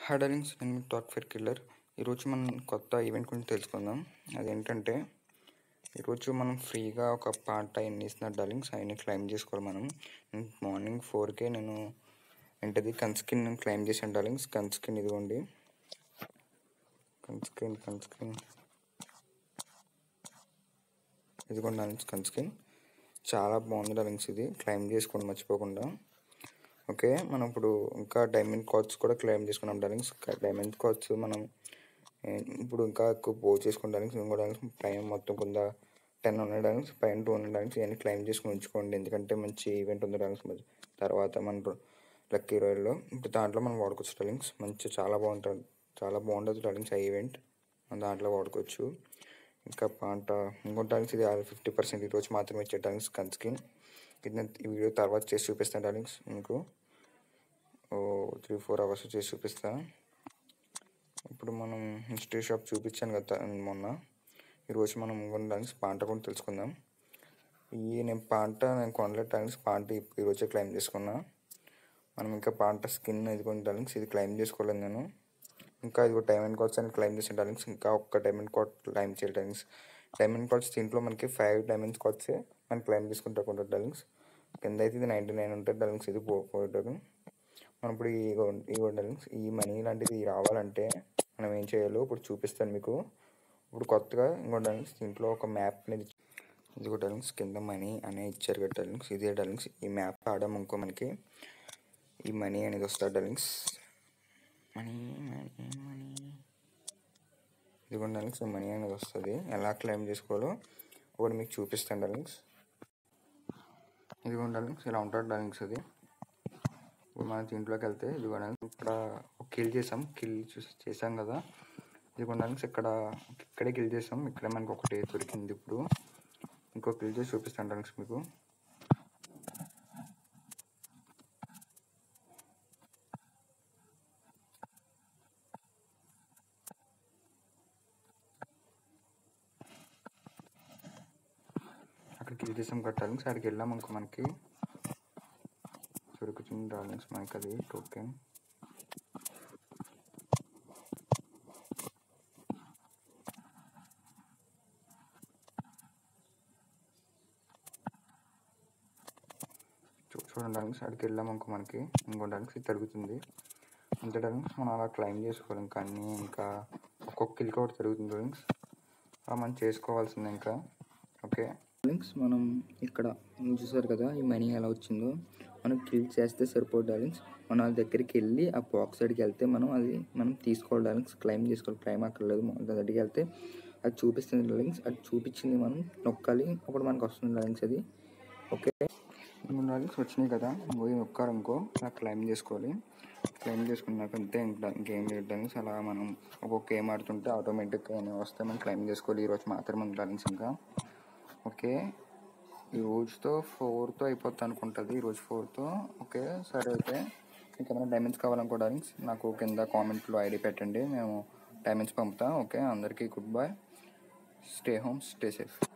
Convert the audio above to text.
hi darlings నేను మీ talk fair killer ఈరోజు మనం కొత్త ఈవెంట్ గురించి తెలుసుకుందాం అదేంటంటే ఈరోజు మనం ఫ్రీగా ఒక పాట ఎన్ని ఇస్తున్నారు డార్లింగ్స్ అవన్నీ క్లైమ్ చేసుకోవాలి మనం మార్నింగ్ ఫోర్కే నేను ఏంటది కన్స్కిన్ నేను క్లైమ్ చేశాను డార్లింగ్స్ కన్స్కిన్ ఇదిగోండి కన్స్కిన్ కన్స్కిన్ ఇదిగోండి డార్లింగ్స్ కన్స్కిన్ చాలా బాగుంది డార్లింగ్స్ ఇది క్లైమ్ చేసుకోండి మర్చిపోకుండా ఓకే మనం ఇప్పుడు ఇంకా డైమండ్ కార్డ్స్ కూడా క్లెయిమ్ చేసుకున్నాం డార్లింగ్స్ డైమండ్ కార్డ్స్ మనం ఏ, ఇప్పుడు ఇంకా ఎక్కువ పో చేసుకున్న డార్లింగ్స్ ఇంకో డార్లింగ్స్ పైన మొత్తం కింద టెన్ ఉన్నాయి డార్లింగ్స్ పైన టూ ఉన్నాయి డార్లింగ్స్ ఇవన్నీ క్లెయిమ్ చేసుకుని ఉంచుకోండి ఎందుకంటే మంచి ఈవెంట్ ఉంది డార్లింగ్స్ మరి తర్వాత మన లక్కీ రాయల్లో ఇప్పుడు దాంట్లో మనం వాడుకోవచ్చు డార్లింగ్స్ మంచి చాలా బాగుంటుంది చాలా బాగుంటుంది డార్లింగ్స్ ఆ ఈవెంట్ మనం దాంట్లో వాడుకోవచ్చు ఇంకా పాట ఇంకో డార్లింగ్స్ ఇది ఫిఫ్టీ పర్సెంట్ ఈరోజు మాత్రమే ఇచ్చే డార్లింగ్స్ కన్స్కిన్ ఇది నేను ఈ వీడియో తర్వాత చేసి చూపిస్తాను డార్లింగ్స్ మీకు ఓ త్రీ ఫోర్ అవర్స్ చేసి చూపిస్తా ఇప్పుడు మనం హిస్టరీ షాప్ చూపించాను కదా మొన్న ఈరోజు మనం డాన్స్ పాంట కూడా తెలుసుకుందాం ఈ నేను పాంట నేను కొనలేదు డాన్స్ పాంట ఇప్- ఈరోజే క్లైమ్ చేసుకున్నా మనం ఇంకా పాంట స్కిన్ ఇది కొన్ని డాలింగ్స్ ఇది క్లైమ్ చేసుకోలేదు నేను ఇంకా ఇది డైమండ్ కార్డ్స్ అని క్లైమ్ చేసిన డాలింగ్స్ ఇంకా ఒక్క డైమండ్ కార్డ్ క్లైమ్ చేయాలి డాలింగ్స్ డైమండ్ కార్డ్స్ దీంట్లో మనకి ఫైవ్ డైమండ్ కార్డ్సే మనం క్లైమ్ చేసుకుంటా ఉంటాం డాలింగ్స్ కింద అయితే ఇది నైంటీ నైన్ ఉంటుంది డాలింగ్స్ ఇది పోతారు మనం ఇప్పుడు ఈ ఈ డాలింగ్స్ ఈ మనీ లాంటిది రావాలంటే మనం ఏం చేయాలో ఇప్పుడు చూపిస్తాను మీకు ఇప్పుడు కొత్తగా ఇంకో డాలింగ్స్ దీంట్లో ఒక మ్యాప్ అనేది ఇది కూడా డాలింగ్స్ కింద మనీ అనే ఇచ్చారు కదా డాలింగ్స్ ఇదే డాలింగ్స్ ఈ మ్యాప్ ఆడాము ఇంకో మనకి ఈ మనీ అనేది వస్తుంది డాలింగ్స్ మనీ మనీ మనీ ఇది కూడా డాలింగ్స్ ఈ మనీ అనేది వస్తుంది ఎలా క్లెయిమ్ చేసుకోవాలో ఒకటి మీకు చూపిస్తాను డాలింగ్స్ ఇది కూడా డాలింగ్స్ ఇలా ఉంటుంది డాలింగ్స్ అది ఇప్పుడు మనం దీంట్లోకి వెళ్తే ఇది కూడా ఇక్కడ కిల్ చేసాం కిల్ చూసి చేసాం కదా ఇది కూడా ఇక్కడ ఇక్కడే కిల్ చేసాం ఇక్కడే మనకు ఒకటి దొరికింది ఇప్పుడు ఇంకో కిల్ చేసి చూపిస్తాను డాలింగ్స్ మీకు అక్కడ కిల్ చేసాం కదా డార్లింగ్స్ అక్కడికి వెళ్ళాం అనుకో మనకి దొరుకుతుంది డార్లింగ్స్ మనకి అది టోకెన్ చూ- చూడండి డార్లింగ్స్ అక్కడికి వెళ్ళాం అనుకో మనకి ఇంకో డార్లింగ్స్ ఇది తిరుగుతుంది అంతే డార్లింగ్స్ మనం అలా క్లైమ్ చేసుకోవాలి ఇంకా అన్నీ ఇంకా ఒక్కొక్క కిల్ ఒకటి తిరుగుతుంది డార్లింగ్స్ అలా మనం చేసుకోవాల్సిందే ఇంకా ఓకే డార్లింగ్స్ మనం ఇక్కడ చూసారు కదా ఈ మనీ ఎలా వచ్చిందో మనం కిల్ చేస్తే సరిపోదు డార్లింగ్స్ మనం వాళ్ళ దగ్గరికి వెళ్ళి ఆ బాక్స్ సైడ్కి వెళ్తే మనం అది మనం తీసుకోవాలి డార్లింగ్స్ క్లైమ్ చేసుకోవాలి క్లైమ్ అక్కర్లేదు మన దగ్గరికి వెళ్తే అది చూపిస్తుంది డార్లింగ్స్ అది చూపించింది మనం నొక్కాలి అప్పుడు మనకు వస్తుంది డార్లింగ్స్ అది ఓకే మూడు డార్లింగ్స్ వచ్చినాయి కదా పోయి నొక్కారు ఇంకో అలా క్లైమ్ చేసుకోవాలి క్లైమ్ చేసుకున్నాక అంతే ఇంకా ఇంకేం లేదు డార్లింగ్స్ అలా మనం ఒక్కొక్క గేమ్ ఆడుతుంటే ఆటోమేటిక్గా అన్నీ వస్తే మనం క్లైమ్ చేసుకోవాలి ఈరోజు మాత్రమే ఉంది డార్లింగ్స్ ఇంకా ఓకే ఈ రోజుతో ఫోర్తో అయిపోతుంది అనుకుంటుంది ఈ రోజు ఫోర్తో ఓకే సరే అయితే మీకు ఏమైనా డైమండ్స్ కావాలనుకో డార్లింగ్స్ నాకు కింద కామెంట్లో ఐడి పెట్టండి మేము డైమండ్స్ పంపుతాం ఓకే అందరికీ goodbye stay home stay safe